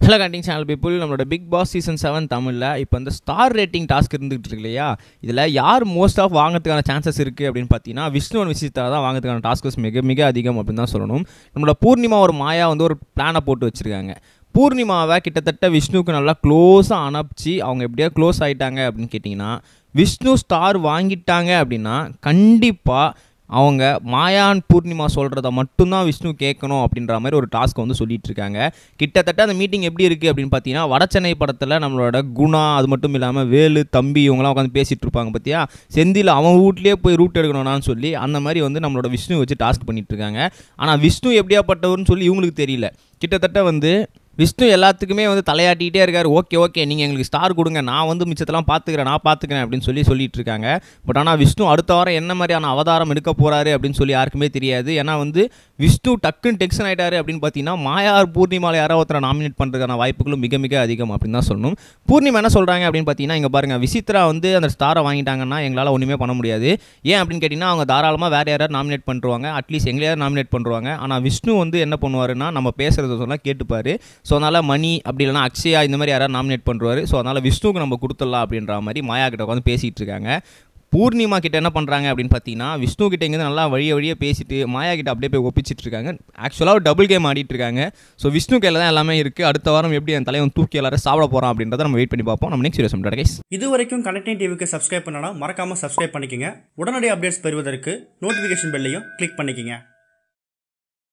hello கண்டிங் channel people நம்மளோட Bigg Boss season seven தமிழில் இப்போ இந்த ஸ்டார் ரேட்டிங் டாஸ்க் இருந்துகிட்டு இருக்கு இல்லையா இதில் யார் மோஸ்ட் ஆஃப் வாங்கிறதுக்கான சான்சஸ் இருக்குது அப்படின்னு பார்த்தீங்கன்னா விஷ்ணு விசித்தா தான் வாங்கிறதுக்கான டாஸ்கஸ் மிக மிக அதிகம் அப்படின்னு தான் சொல்லணும் நம்மளோட பூர்ணிமா ஒரு மாயா வந்து ஒரு பிளானை போட்டு வச்சுருக்காங்க பூர்ணிமாவை கிட்டத்தட்ட விஷ்ணுவுக்கு நல்லா க்ளோஸாக அனுப்பிச்சு அவங்க எப்படியா க்ளோஸ் ஆகிட்டாங்க அப்படின்னு கேட்டிங்கன்னா விஷ்ணு ஸ்டார் வாங்கிட்டாங்க அப்படின்னா கண்டிப்பாக அவங்க மாயான் பூர்ணிமா சொல்கிறத மட்டும்தான் விஷ்ணு கேட்கணும் அப்படின்ற மாதிரி ஒரு டாஸ்க் வந்து சொல்லிட்டு இருக்காங்க கிட்டத்தட்ட அந்த மீட்டிங் எப்படி இருக்குது அப்படின்னு பார்த்தீங்கன்னா வடச்சென்னை படத்தில் நம்மளோட குணா அது மட்டும் இல்லாமல் வேலு தம்பி இவங்களாம் உட்காந்து பேசிகிட்டு இருப்பாங்க பார்த்தியா செந்தில் அவன் வீட்லேயே போய் ரூட் எடுக்கணும்னான்னு சொல்லி அந்த மாதிரி வந்து நம்மளோட விஷ்ணு வச்சு டாஸ்க் பண்ணிட்டு இருக்காங்க ஆனால் விஷ்ணு எப்படியாப்பட்டவர்னு சொல்லி இவங்களுக்கு தெரியல கிட்டத்தட்ட வந்து விஷ்ணு எல்லாத்துக்குமே வந்து தலையாட்டிகிட்டே இருக்காரு ஓகே ஓகே நீங்கள் எங்களுக்கு ஸ்டார் கொடுங்க நான் வந்து மிச்சத்தெல்லாம் பார்த்துக்கிறேன் நான் பார்த்துக்கிறேன் அப்படின்னு சொல்லி சொல்லிட்டு இருக்காங்க பட் ஆனால் விஷ்ணு அடுத்த வாரம் என்ன மாதிரியான அவதாரம் எடுக்க போகிறாரு அப்படின்னு சொல்லி யாருக்குமே தெரியாது ஏன்னா வந்து விஷ்ணு டக்குன்னு டென்ஷன் ஆகிட்டாரு அப்படின்னு பார்த்தீங்கன்னா மாயார் பூர்ணிமாவில் யாரோ ஒருத்தரை நாமினேட் பண்ணுறதுக்கான வாய்ப்புகளும் மிக மிக அதிகம் அப்படின்னு தான் சொல்லணும் பூர்ணிமா என்ன சொல்கிறாங்க அப்படின்னு பார்த்தீங்கன்னா இங்கே பாருங்கள் விசித்ரா வந்து அந்த ஸ்டாரை வாங்கிட்டாங்கன்னா எங்களால் ஒன்றுமே பண்ண முடியாது ஏன் அப்படின்னு கேட்டிங்கன்னா அவங்க தாராளமாக வேறு யாராவது நாமினேட் பண்ணுவாங்க அட்லீஸ்ட் எங்களையாவது நாமினேட் பண்ணுவாங்க ஆனால் விஷ்ணு வந்து என்ன பண்ணுவாருன்னா நம்ம பேசுகிறத சொன்னால் கேட்டுப்பாரு ஸோ அதனால் மணி அப்படி இல்லைனா அக்ஷயா இந்த மாதிரி யாராவது நாமினேட் பண்ணுவார் ஸோ அதனால் விஷ்ணுவுக்கு நம்ம கொடுத்துடலாம் அப்படின்ற மாதிரி மாயா கிட்ட உட்காந்து பேசிகிட்டு இருக்காங்க பூர்ணிமா கிட்ட என்ன பண்ணுறாங்க அப்படின்னு பார்த்தீங்கன்னா விஷ்ணு கிட்ட இருந்து நல்லா வழிய வழியே பேசிட்டு மாயா கிட்ட அப்படியே போய் ஒப்பிச்சிட்டு இருக்காங்க ஆக்சுவலாக டபுள் கேம் ஆடிட்டு இருக்காங்க ஸோ விஷ்ணு கையில் தான் எல்லாமே இருக்குது அடுத்த வாரம் எப்படி என் தலைவன் தூக்கி எல்லாரும் சாப்பிட போகிறான் அப்படின்றத நம்ம வெயிட் பண்ணி பார்ப்போம் நம்ம நெக்ஸ்ட் வீடியோ கைஸ் இது வரைக்கும் கனெக்டிங் டிவிக்கு சப்ஸ்கிரைப் பண்ணனா மறக்காம சப்ஸ்கிரைப் பண்ணிக்கங்க உடனடி அப்டேட்ஸ் பெறுவதற்கு நோட்டிஃபிகேஷன் பெல்லையும் கிளிக் பண்ணிக்கங்க